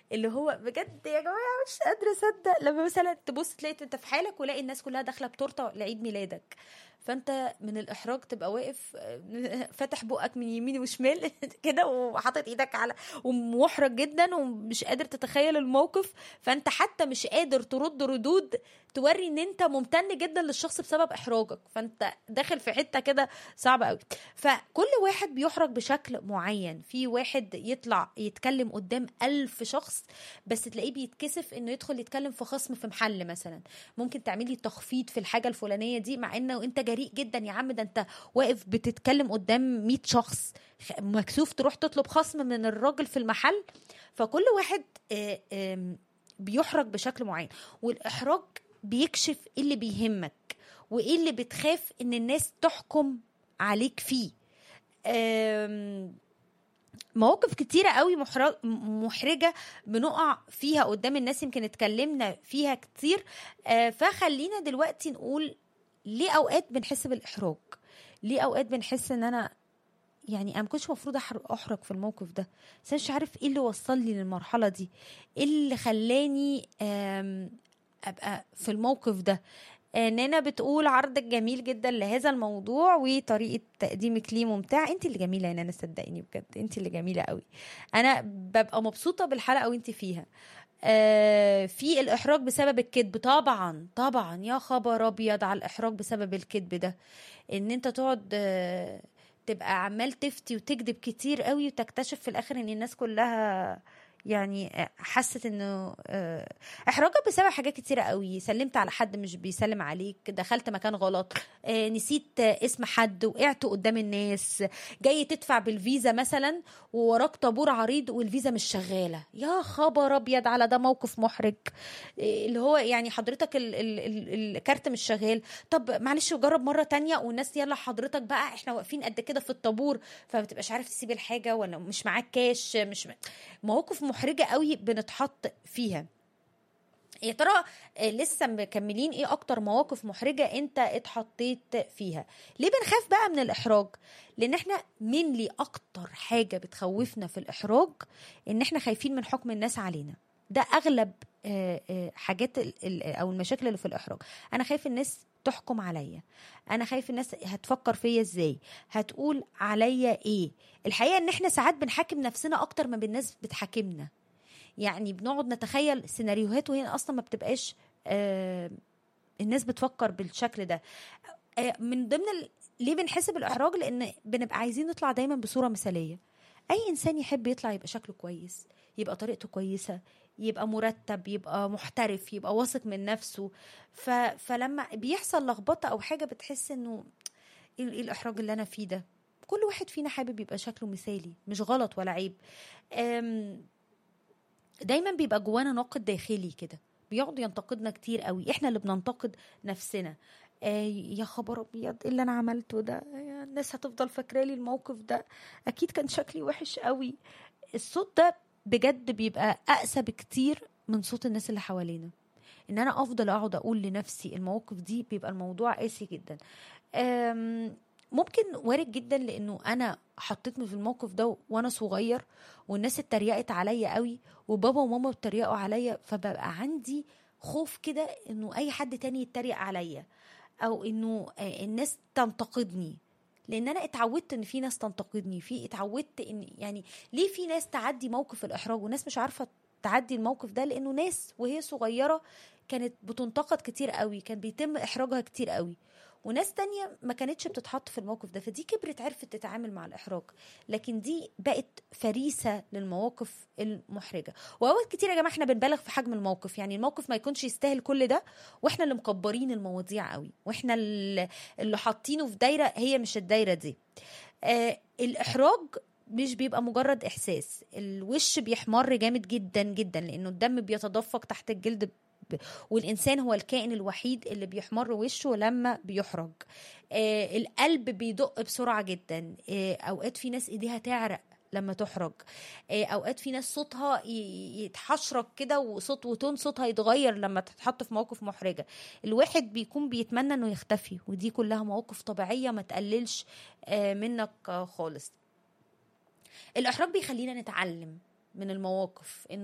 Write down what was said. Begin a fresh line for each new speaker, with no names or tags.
اللي هو بجد يا جماعه مش قادره اصدق لما مثلا تبص تلاقي انت في حالك ولاقي الناس كلها داخله بتورته لعيد ميلادك فانت من الاحراج تبقى واقف آه، فاتح بقك من يمين وشمال كده وحاطط ايدك على ومحرج جدا ومش قادر تتخيل الموقف فانت حتى مش قادر ترد ردود توري ان انت ممتن جدا للشخص بسبب احراجك فانت داخل في حته كده صعبه قوي فكل واحد بيحرج بشكل معين في واحد يطلع يتكلم قدام ألف شخص بس تلاقيه بيتكسف انه يدخل يتكلم في خصم في محل مثلا ممكن تعملي تخفيض في الحاجه الفلانيه دي مع انه انت جريء جدا يا عم ده انت واقف بتتكلم قدام 100 شخص خ- مكسوف تروح تطلب خصم من الراجل في المحل فكل واحد آه، آم، بيحرج بشكل معين والاحراج بيكشف ايه اللي بيهمك وايه اللي بتخاف ان الناس تحكم عليك فيه آم، مواقف كتيرة قوي محرج محرجة بنقع فيها قدام الناس يمكن اتكلمنا فيها كتير آه، فخلينا دلوقتي نقول ليه اوقات بنحس بالاحراج ليه اوقات بنحس ان انا يعني انا ما كنتش المفروض أحر- احرج في الموقف ده بس أنا مش عارف ايه اللي وصلني للمرحله دي ايه اللي خلاني آم، ابقى في الموقف ده نانا بتقول عرضك جميل جدا لهذا الموضوع وطريقه تقديمك ليه ممتع انت اللي جميله يا نانا صدقيني بجد انت اللي جميله قوي انا ببقى مبسوطه بالحلقه وانت فيها آه، في الاحراج بسبب الكذب طبعا طبعا يا خبر ابيض على الاحراج بسبب الكذب ده ان انت تقعد آه، تبقى عمال تفتي وتكذب كتير قوي وتكتشف في الاخر ان الناس كلها يعني حست انه آه، احراجك بسبب حاجات كتيرة قوي سلمت على حد مش بيسلم عليك دخلت مكان غلط آه، نسيت آه، اسم حد وقعت قدام الناس جاي تدفع بالفيزا مثلا ووراك طابور عريض والفيزا مش شغاله يا خبر ابيض على ده موقف محرج إيه اللي هو يعني حضرتك ال ال ال الكارت مش شغال طب معلش جرب مره تانية والناس يلا حضرتك بقى احنا واقفين قد كده في الطابور فما بتبقاش عارف تسيب الحاجه ولا مش معاك كاش مش مواقف محرجه قوي بنتحط فيها يا ترى آه، لسه مكملين ايه اكتر مواقف محرجه انت اتحطيت فيها ليه بنخاف بقى من الاحراج لان احنا من لي اكتر حاجه بتخوفنا في الاحراج ان احنا خايفين من حكم الناس علينا ده اغلب آه، آه، حاجات ال- ال- او المشاكل اللي في الاحراج انا خايف الناس تحكم عليا انا خايف الناس هتفكر فيا ازاي هتقول عليا ايه الحقيقه ان احنا ساعات بنحاكم نفسنا اكتر ما الناس بتحاكمنا يعني بنقعد نتخيل سيناريوهات وهي اصلا ما بتبقاش آه الناس بتفكر بالشكل ده آه من ضمن ال... ليه بنحس بالاحراج لان بنبقى عايزين نطلع دايما بصوره مثاليه اي انسان يحب يطلع يبقى شكله كويس يبقى طريقته كويسه يبقى مرتب يبقى محترف يبقى واثق من نفسه ف... فلما بيحصل لخبطه او حاجه بتحس انه ايه إيه الاحراج اللي انا فيه ده كل واحد فينا حابب يبقى شكله مثالي مش غلط ولا عيب أم... دايما بيبقى جوانا ناقد داخلي كده بيقعد ينتقدنا كتير قوي احنا اللي بننتقد نفسنا آه يا خبر ابيض ايه اللي انا عملته ده يا الناس هتفضل فاكرالي الموقف ده اكيد كان شكلي وحش قوي الصوت ده بجد بيبقى اقسى بكتير من صوت الناس اللي حوالينا ان انا افضل اقعد اقول لنفسي المواقف دي بيبقى الموضوع قاسي جدا أم، ممكن وارد جدا لانه انا حطيتني في الموقف ده وانا صغير والناس اتريقت عليا قوي وبابا وماما اتريقوا عليا فببقى عندي خوف كده انه اي حد تاني يتريق عليا او انه آه، الناس تنتقدني لان انا اتعودت ان في ناس تنتقدني في اتعودت ان يعني ليه في ناس تعدي موقف الاحراج وناس مش عارفه تعدي الموقف ده لانه ناس وهي صغيره كانت بتنتقد كتير قوي كان بيتم احراجها كتير قوي وناس تانية ما كانتش بتتحط في الموقف ده فدي كبرت عرفت تتعامل مع الإحراج لكن دي بقت فريسة للمواقف المحرجة وأوقات كتير يا جماعة احنا بنبالغ في حجم الموقف يعني الموقف ما يكونش يستاهل كل ده واحنا اللي مكبرين المواضيع قوي واحنا اللي اللي حاطينه في دايرة هي مش الدايرة دي آه الإحراج مش بيبقى مجرد إحساس الوش بيحمر جامد جدا جدا لأنه الدم بيتدفق تحت الجلد ب- والإنسان هو الكائن الوحيد اللي بيحمر وشه لما بيحرج آه القلب بيدق بسرعة جدا آه أوقات في ناس إيديها تعرق لما تحرج آه أوقات في ناس صوتها ي- يتحشرج كده وصوت وتون صوتها يتغير لما تتحط في مواقف محرجة الواحد بيكون بيتمنى إنه يختفي ودي كلها مواقف طبيعية ما تقللش آه منك آه خالص الإحراج بيخلينا نتعلم من المواقف إن